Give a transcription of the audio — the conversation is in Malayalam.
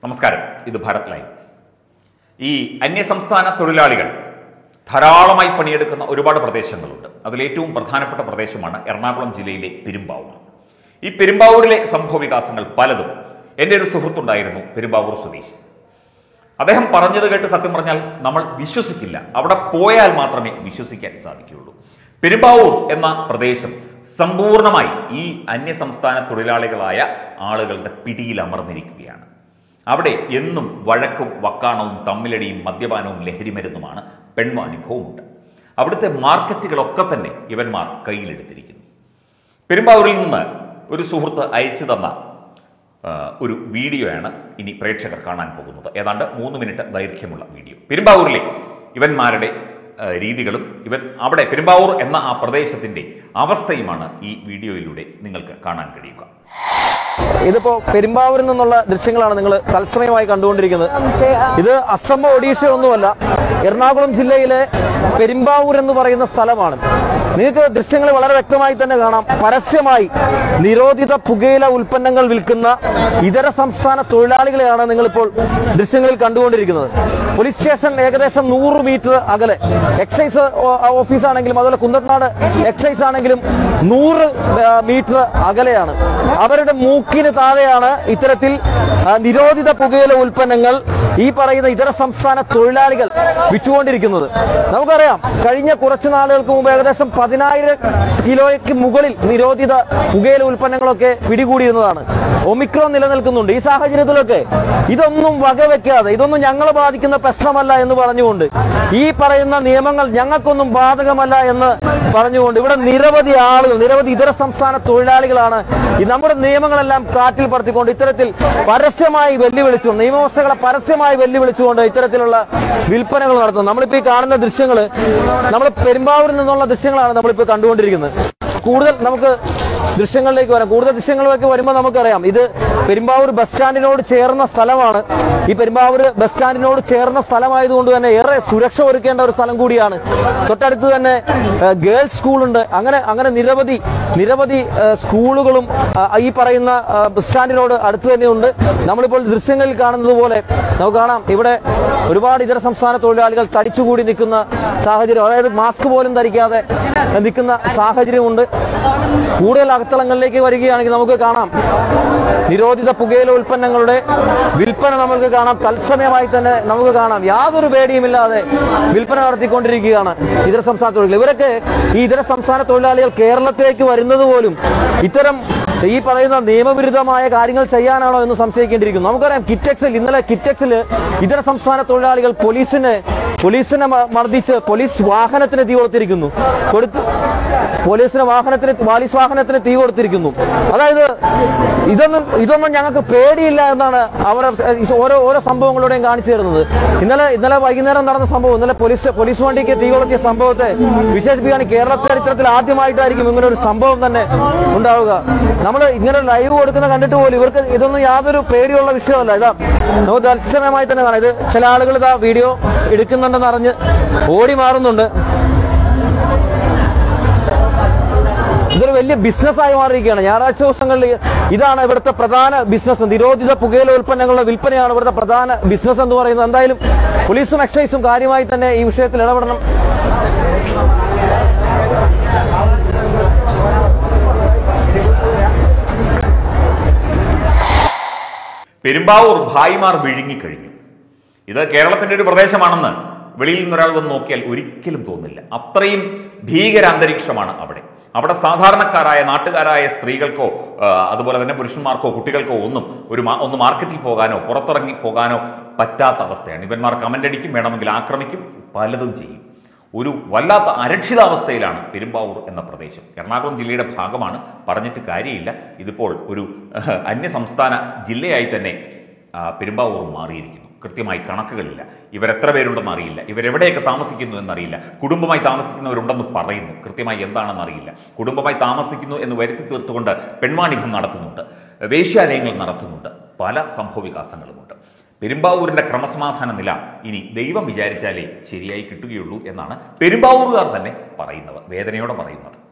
നമസ്കാരം ഇത് ഭാരത് ലൈവ് ഈ അന്യസംസ്ഥാന തൊഴിലാളികൾ ധാരാളമായി പണിയെടുക്കുന്ന ഒരുപാട് പ്രദേശങ്ങളുണ്ട് അതിലേറ്റവും പ്രധാനപ്പെട്ട പ്രദേശമാണ് എറണാകുളം ജില്ലയിലെ പെരുമ്പാവൂർ ഈ പെരുമ്പാവൂരിലെ സംഭവ വികാസങ്ങൾ പലതും എൻ്റെ ഒരു സുഹൃത്തുണ്ടായിരുന്നു പെരുമ്പാവൂർ സ്വദേശി അദ്ദേഹം പറഞ്ഞത് കേട്ട് സത്യം പറഞ്ഞാൽ നമ്മൾ വിശ്വസിക്കില്ല അവിടെ പോയാൽ മാത്രമേ വിശ്വസിക്കാൻ സാധിക്കുകയുള്ളൂ പെരുമ്പാവൂർ എന്ന പ്രദേശം സമ്പൂർണമായി ഈ അന്യസംസ്ഥാന തൊഴിലാളികളായ ആളുകളുടെ പിടിയിൽ അമർന്നിരിക്കുകയാണ് അവിടെ എന്നും വഴക്കും വക്കാണവും തമ്മിലടിയും മദ്യപാനവും ലഹരിമരുന്നുമാണ് പെൺവാനുഭവമുണ്ട് അവിടുത്തെ മാർക്കറ്റുകളൊക്കെ തന്നെ ഇവന്മാർ കയ്യിലെടുത്തിരിക്കുന്നു പെരുമ്പാവൂരിൽ നിന്ന് ഒരു സുഹൃത്ത് അയച്ചു തന്ന ആ, ഒരു വീഡിയോയാണ് ഇനി പ്രേക്ഷകർ കാണാൻ പോകുന്നത് ഏതാണ്ട് മൂന്ന് മിനിറ്റ് ദൈർഘ്യമുള്ള വീഡിയോ പെരുമ്പാവൂരിലെ ഇവന്മാരുടെ ആ, രീതികളും ഇവൻ അവിടെ പെരുമ്പാവൂർ എന്ന ആ പ്രദേശത്തിന്റെ അവസ്ഥയുമാണ് ഈ വീഡിയോയിലൂടെ നിങ്ങൾക്ക് കാണാൻ കഴിയുക ഇതിപ്പോ പെരുമ്പാവൂരിൽ നിന്നുള്ള ദൃശ്യങ്ങളാണ് നിങ്ങൾ തത്സമയമായി കണ്ടുകൊണ്ടിരിക്കുന്നത് ഇത് അസം ഒഡീഷ ഒന്നുമല്ല എറണാകുളം ജില്ലയിലെ പെരുമ്പാവൂർ എന്ന് പറയുന്ന സ്ഥലമാണ് നിങ്ങൾക്ക് ദൃശ്യങ്ങൾ വളരെ വ്യക്തമായി തന്നെ കാണാം പരസ്യമായി നിരോധിത പുകയില ഉൽപ്പന്നങ്ങൾ വിൽക്കുന്ന ഇതര സംസ്ഥാന തൊഴിലാളികളെയാണ് നിങ്ങളിപ്പോൾ ദൃശ്യങ്ങളിൽ കണ്ടുകൊണ്ടിരിക്കുന്നത് പോലീസ് സ്റ്റേഷൻ ഏകദേശം നൂറ് മീറ്റർ അകലെ എക്സൈസ് ഓ- ഓഫീസ് ആണെങ്കിലും അതുപോലെ കുന്നത്തനാട് എക്സൈസ് ആണെങ്കിലും നൂറ് ആ, മീറ്റർ അകലെയാണ് അവരുടെ മൂക്കിന് താഴെയാണ് ഇത്തരത്തിൽ ആ, നിരോധിത പുകയില ഉൽപ്പന്നങ്ങൾ ഈ പറയുന്ന ഇതര സംസ്ഥാന തൊഴിലാളികൾ വിറ്റുകൊണ്ടിരിക്കുന്നത് നമുക്കറിയാം കഴിഞ്ഞ കുറച്ചു നാളുകൾക്ക് മുമ്പ് ഏകദേശം പതിനായിരം കിലോയ്ക്ക് മുകളിൽ നിരോധിത പുകയില ഉൽപ്പന്നങ്ങളൊക്കെ പിടികൂടിയിരുന്നതാണ് ഒമിക്രോൺ നിലനിൽക്കുന്നുണ്ട് ഈ സാഹചര്യത്തിലൊക്കെ ഇതൊന്നും വകവെക്കാതെ ഇതൊന്നും ഞങ്ങളെ ബാധിക്കുന്ന പ്രശ്നമല്ല എന്ന് പറഞ്ഞുകൊണ്ട് ഈ പറയുന്ന നിയമങ്ങൾ ഞങ്ങൾക്കൊന്നും ബാധകമല്ല എന്ന് പറഞ്ഞുകൊണ്ട് ഇവിടെ നിരവധി ആളുകൾ നിരവധി ഇതര സംസ്ഥാന തൊഴിലാളികളാണ് ഈ നമ്മുടെ നിയമങ്ങളെല്ലാം കാറ്റിൽ പറത്തിക്കൊണ്ട് ഇത്തരത്തിൽ പരസ്യമായി വെല്ലുവിളിച്ചുകൊണ്ട് നിയമവ്യവസ്ഥകളെ പരസ്യമായി വെല്ലുവിളിച്ചുകൊണ്ട് ഇത്തരത്തിലുള്ള വിൽപ്പനകൾ നടത്തുന്നത് നമ്മളിപ്പോ ഈ കാണുന്ന ദൃശ്യങ്ങൾ നമ്മൾ പെരുമ്പാവൂരിൽ നിന്നുള്ള ദൃശ്യങ്ങളാണ് നമ്മളിപ്പോ കണ്ടുകൊണ്ടിരിക്കുന്നത് കൂടുതൽ നമുക്ക് ദൃശ്യങ്ങളിലേക്ക് വരാം കൂടുതൽ ദൃശ്യങ്ങളിലേക്ക് വരുമ്പോൾ നമുക്കറിയാം ഇത് പെരുമ്പാവൂർ ബസ് സ്റ്റാൻഡിനോട് ചേർന്ന സ്ഥലമാണ് ഈ പെരുമ്പാവൂർ ബസ് സ്റ്റാൻഡിനോട് ചേർന്ന സ്ഥലമായതുകൊണ്ട് തന്നെ ഏറെ സുരക്ഷ ഒരുക്കേണ്ട ഒരു സ്ഥലം കൂടിയാണ് തൊട്ടടുത്ത് തന്നെ ഏഹ്, ഗേൾസ് സ്കൂളുണ്ട് അങ്ങനെ അങ്ങനെ നിരവധി നിരവധി ഏഹ്, സ്കൂളുകളും ആ, ഈ പറയുന്ന ആ, ബസ് സ്റ്റാൻഡിനോട് അടുത്ത് തന്നെയുണ്ട് നമ്മളിപ്പോൾ ദൃശ്യങ്ങളിൽ കാണുന്നത് പോലെ നമുക്ക് കാണാം ഇവിടെ ഒരുപാട് ഇതര സംസ്ഥാന തൊഴിലാളികൾ തടിച്ചുകൂടി നിൽക്കുന്ന സാഹചര്യം അതായത് മാസ്ക് പോലും ധരിക്കാതെ നിൽക്കുന്ന സാഹചര്യമുണ്ട് കൂടുതൽ അകത്തളങ്ങളിലേക്ക് വരികയാണെങ്കിൽ നമുക്ക് കാണാം നിരോധിത പുകയില ഉൽപ്പന്നങ്ങളുടെ വിൽപ്പന നമുക്ക് കാണാം തത്സമയമായി തന്നെ നമുക്ക് കാണാം യാതൊരു പേടിയുമില്ലാതെ വിൽപ്പന നടത്തിക്കൊണ്ടിരിക്കുകയാണ് ഇതര സംസ്ഥാന തൊഴിലാളികൾ ഇവരൊക്കെ ഈ ഇതര സംസ്ഥാന തൊഴിലാളികൾ കേരളത്തിലേക്ക് വരുന്നത് പോലും ഇത്തരം ഈ പറയുന്ന നിയമവിരുദ്ധമായ കാര്യങ്ങൾ ചെയ്യാനാണോ എന്ന് സംശയിക്കേണ്ടിയിരിക്കുന്നു നമുക്കറിയാം കിറ്റക്സിൽ ഇന്നലെ കിറ്റക്സിൽ ഇതര സംസ്ഥാന തൊഴിലാളികൾ പോലീസിനെ പോലീസിനെ മ- മർദ്ദിച്ച് പോലീസ് വാഹനത്തിന് തീ കൊടുത്തിരിക്കുന്നു കൊടുത്ത് പോലീസിന് വാഹനത്തിന് പോലീസ് വാഹനത്തിന് തീ കൊടുത്തിരിക്കുന്നു അതായത് ഇതൊന്നും ഇതൊന്നും ഞങ്ങൾക്ക് പേടിയില്ല എന്നാണ് അവർ ഓരോ ഓരോ സംഭവങ്ങളുടെയും കാണിച്ചു തരുന്നത് ഇന്നലെ ഇന്നലെ വൈകുന്നേരം നടന്ന സംഭവം ഇന്നലെ പോലീസ് പോലീസ് വണ്ടിക്ക് തീ കൊളുത്തിയ സംഭവത്തെ വിശേഷിപ്പിക്കുകയാണ് കേരള ചരിത്രത്തിൽ ആദ്യമായിട്ടായിരിക്കും ഇങ്ങനെ ഒരു സംഭവം തന്നെ ഉണ്ടാവുക നമ്മൾ ഇങ്ങനെ ലൈവ് കൊടുക്കുന്ന കണ്ടിട്ട് പോലും ഇവർക്ക് ഇതൊന്നും യാതൊരു പേടിയുള്ള വിഷയമല്ല ഇതാ നമുക്ക് തത്സമയമായി തന്നെ കാണാം ഇത് ചില ആളുകൾ ഇതാ വീഡിയോ എടുക്കുന്നുണ്ടെന്ന് അറിഞ്ഞ് ഓടി മാറുന്നുണ്ട് ഇതൊരു വലിയ ബിസിനസ്സായി മാറിയിരിക്കുകയാണ് ഞായറാഴ്ച ദിവസങ്ങളിൽ ഇതാണ് ഇവിടുത്തെ പ്രധാന ബിസിനസ് നിരോധിത പുകയില ഉൽപ്പന്നങ്ങളുടെ വിൽപ്പനയാണ് ഇവിടുത്തെ പ്രധാന ബിസിനസ് എന്ന് പറയുന്നത് എന്തായാലും പോലീസും എക്സൈസും കാര്യമായി തന്നെ ഈ വിഷയത്തിൽ ഇടപെടണം പെരുമ്പാവൂർ ഭായിമാർ വിഴുങ്ങിക്കഴിഞ്ഞു ഇത് കേരളത്തിന്റെ ഒരു പ്രദേശമാണെന്ന് വെളിയിൽ നിന്നൊരാൾ വന്ന് നോക്കിയാൽ ഒരിക്കലും തോന്നില്ല അത്രയും ഭീകര അന്തരീക്ഷമാണ് അവിടെ അവിടെ സാധാരണക്കാരായ നാട്ടുകാരായ സ്ത്രീകൾക്കോ ആ, അതുപോലെ തന്നെ പുരുഷന്മാർക്കോ കുട്ടികൾക്കോ ഒന്നും ഒരു മാ- ഒന്ന് മാർക്കറ്റിൽ പോകാനോ പുറത്തിറങ്ങി പോകാനോ പറ്റാത്ത അവസ്ഥയാണ് ഇവന്മാർ കമന്റ് അടിക്കും വേണമെങ്കിൽ ആക്രമിക്കും പലതും ചെയ്യും ഒരു വല്ലാത്ത അരക്ഷിതാവസ്ഥയിലാണ് പെരുമ്പാവൂർ എന്ന പ്രദേശം എറണാകുളം ജില്ലയുടെ ഭാഗമാണ് പറഞ്ഞിട്ട് കാര്യമില്ല ഇതിപ്പോൾ ഒരു അഹ്, അന്യസംസ്ഥാന ജില്ലയായി തന്നെ ആ, പെരുമ്പാവൂർ മാറിയിരിക്കുന്നു കൃത്യമായി കണക്കുകളില്ല ഇവരെത്ര പേരുണ്ടെന്ന് അറിയില്ല ഇവരെവിടെയൊക്കെ താമസിക്കുന്നു എന്നറിയില്ല കുടുംബമായി താമസിക്കുന്നവരുണ്ടെന്ന് പറയുന്നു കൃത്യമായി എന്താണെന്ന് അറിയില്ല കുടുംബമായി താമസിക്കുന്നു എന്ന് വരുത്തി തീർത്തുകൊണ്ട് പെൺവാണിഭം നടത്തുന്നുണ്ട് വേശ്യാലയങ്ങൾ നടത്തുന്നുണ്ട് പല സംഭവവികാസങ്ങളുമുണ്ട് പെരുമ്പാവൂരിന്റെ ക്രമസമാധാന നില ഇനി ദൈവം വിചാരിച്ചാലേ ശരിയായി കിട്ടുകയുള്ളൂ എന്നാണ് പെരുമ്പാവൂരുകാർ തന്നെ പറയുന്നത് വേദനയോടെ പറയുന്നത്